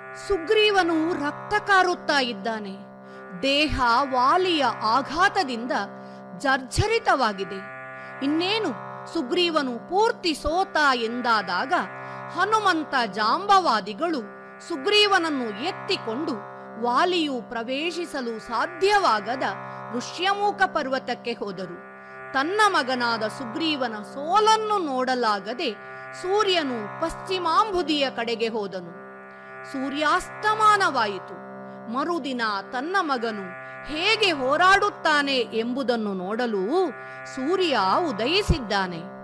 ಸುಗ್ರೀವನು ರಕ್ತ ಕಾರುತ್ತಾ ಇದ್ದಾನೆ ದೇಹ ವಾಲಿಯ ಆಘಾತದಿಂದ ಜರ್ಜರಿತವಾಗಿದೆ ಇನ್ನೇನು ಸುಗ್ರೀವನು ಪೂರ್ತಿ ಸೋತ ಎಂದಾದಾಗ ಹನುಮಂತ ಜಾಂಬವಾದಿಗಳು ಸುಗ್ರೀವನನ್ನು ಎತ್ತಿಕೊಂಡು ವಾಲಿಯು ಪ್ರವೇಶಿಸಲು ಸಾಧ್ಯವಾಗದ ಋಷ್ಯಮೂಕ ಪರ್ವತಕ್ಕೆ ಹೋದರು ತನ್ನ ಮಗನಾದ ಸುಗ್ರೀವನ ಸೋಲನ್ನು ನೋಡಲಾಗದೆ ಸೂರ್ಯನು ಪಶ್ಚಿಮಾಂಬುದಿಯ ಕಡೆಗೆ ಹೋದನು ಸೂರ್ಯಾಸ್ತಮಾನವಾಯಿತು ಮರುದಿನ ತನ್ನ ಮಗನು ಹೇಗೆ ಹೋರಾಡುತ್ತಾನೆ ಎಂಬುದನ್ನು ನೋಡಲು ಸೂರ್ಯ ಉದಯಿಸಿದ್ದಾನೆ